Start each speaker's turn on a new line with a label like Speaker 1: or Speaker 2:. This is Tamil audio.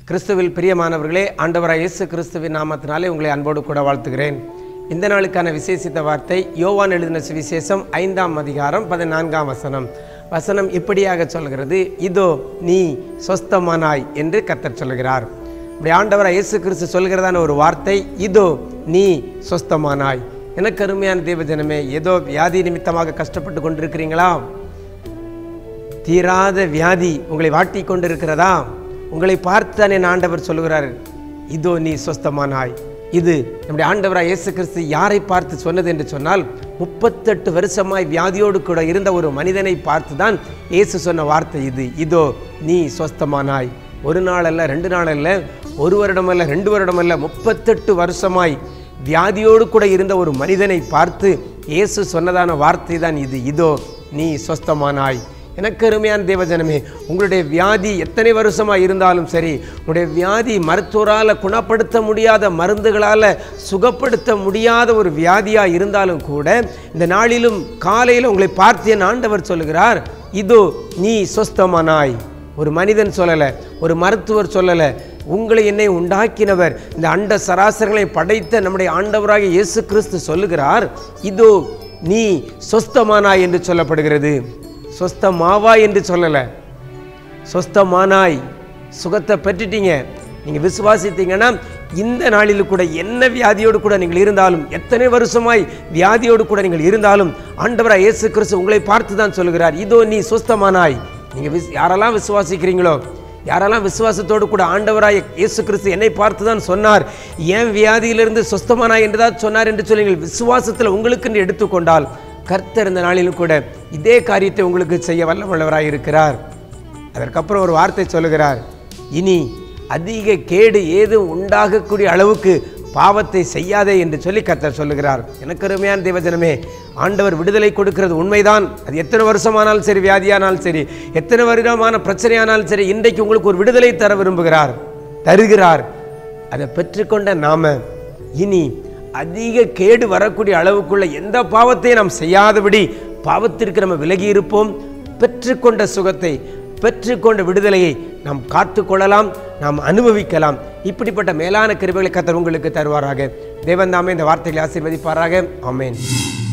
Speaker 1: கிறிஸ்துவில் பிரியமானவர்களே ஆண்டவராய் இயேசு கிறிஸ்துவின் நாமத்தினாலே உங்களை அன்போடு கூட வாழ்த்துகிறேன் இந்த நாளுக்கான விசேஷித்த வார்த்தை யோவான் எழுதின சுவிசேஷம் ஐந்தாம் அதிகாரம் பதினான்காம் வசனம் வசனம் இப்படியாக சொல்கிறது இதோ நீ சொஸ்தமானாய் என்று கர்த்தர் சொல்கிறார் இப்படி ஆண்டவராய் இயேசு கிறிஸ்து சொல்கிறதான ஒரு வார்த்தை இதோ நீ சொஸ்தமானாய் எனக்கு அருமையான தேவஜனமே ஏதோ வியாதி நிமித்தமாக கஷ்டப்பட்டு கொண்டிருக்கிறீங்களா தீராத வியாதி உங்களை வாட்டி கொண்டிருக்கிறதா உங்களை பார்த்து என் ஆண்டவர் சொல்லுகிறார் இதோ நீ சொஸ்தமானாய் இது நம்முடைய ஆண்டவராய் இயேசு கிறிஸ்து யாரை பார்த்து சொன்னது என்று சொன்னால் முப்பத்தெட்டு வருஷமாய் வியாதியோடு கூட இருந்த ஒரு மனிதனை பார்த்து தான் இயேசு சொன்ன வார்த்தை இது இதோ நீ சொஸ்தமானாய் ஒரு நாள் அல்ல ரெண்டு நாள் அல்ல ஒரு வருடம் அல்ல ரெண்டு வருடம் அல்ல முப்பத்தெட்டு வருஷமாய் வியாதியோடு கூட இருந்த ஒரு மனிதனை பார்த்து இயேசு சொன்னதான வார்த்தை தான் இது இதோ நீ சொஸ்தமானாய் எனக்கு அருமையான தேவஜனமே உங்களுடைய வியாதி எத்தனை வருஷமாக இருந்தாலும் சரி உங்களுடைய வியாதி மருத்துவரால் குணப்படுத்த முடியாத மருந்துகளால் சுகப்படுத்த முடியாத ஒரு வியாதியாக இருந்தாலும் கூட இந்த நாளிலும் காலையில் உங்களை பார்த்து என் ஆண்டவர் சொல்லுகிறார் இதோ நீ சொஸ்தமானாய் ஒரு மனிதன் சொல்லலை ஒரு மருத்துவர் சொல்லலை உங்களை என்னை உண்டாக்கினவர் இந்த அண்ட சராசரங்களை படைத்த நம்முடைய ஆண்டவராகிய இயேசு கிறிஸ்து சொல்லுகிறார் இதோ நீ சொஸ்தமானாய் என்று சொல்லப்படுகிறது சொஸ்தமாவா என்று சொல்லலை சொஸ்தமானாய் சுகத்தை பெற்றுட்டீங்க நீங்கள் விசுவாசித்தீங்கன்னா இந்த நாளில் கூட என்ன வியாதியோடு கூட நீங்கள் இருந்தாலும் எத்தனை வருஷமாய் வியாதியோடு கூட நீங்கள் இருந்தாலும் ஆண்டவராக இயேசு கிறிஸ்து உங்களை பார்த்து தான் சொல்லுகிறார் இதோ நீ சொஸ்தமானாய் நீங்கள் விஸ் யாரெல்லாம் விசுவாசிக்கிறீங்களோ யாரெல்லாம் விசுவாசத்தோடு கூட ஆண்டவராய் இயேசு கிறிஸ்து என்னை பார்த்து தான் சொன்னார் ஏன் வியாதியிலிருந்து சொஸ்தமானாய் என்று தான் சொன்னார் என்று சொல்லி நீங்கள் விசுவாசத்தில் உங்களுக்கு எடுத்துக்கொண்டால் கர்த்தர் இந்த நாளிலும் கூட இதே காரியத்தை உங்களுக்கு செய்ய வல்லவல்லவராய் இருக்கிறார் அதற்கப்புறம் ஒரு வார்த்தை சொல்லுகிறார் இனி அதிக கேடு ஏதும் உண்டாகக்கூடிய அளவுக்கு பாவத்தை செய்யாதே என்று சொல்லி கர்த்தர் சொல்லுகிறார் எனக்கு அருமையான தேவஜனமே ஆண்டவர் விடுதலை கொடுக்கிறது உண்மைதான் அது எத்தனை வருஷமானாலும் சரி வியாதியானாலும் சரி எத்தனை வருடமான பிரச்சனையானாலும் சரி இன்றைக்கு உங்களுக்கு ஒரு விடுதலை தர விரும்புகிறார் தருகிறார் அதை பெற்றுக்கொண்ட நாம இனி அதிக கேடு வரக்கூடிய அளவுக்குள்ள எந்த பாவத்தையும் நாம் செய்யாதபடி பாவத்திற்கு நம்ம விலகி இருப்போம் பெற்றுக்கொண்ட சுகத்தை பெற்றுக்கொண்ட விடுதலையை நாம் காத்துக்கொள்ளலாம் நாம் அனுபவிக்கலாம் இப்படிப்பட்ட மேலான கிருபைகளை கத்தர் உங்களுக்கு தருவாராக தேவன் தாமே இந்த வார்த்தைகளை ஆசீர்வதிப்பாராக ஆமேன்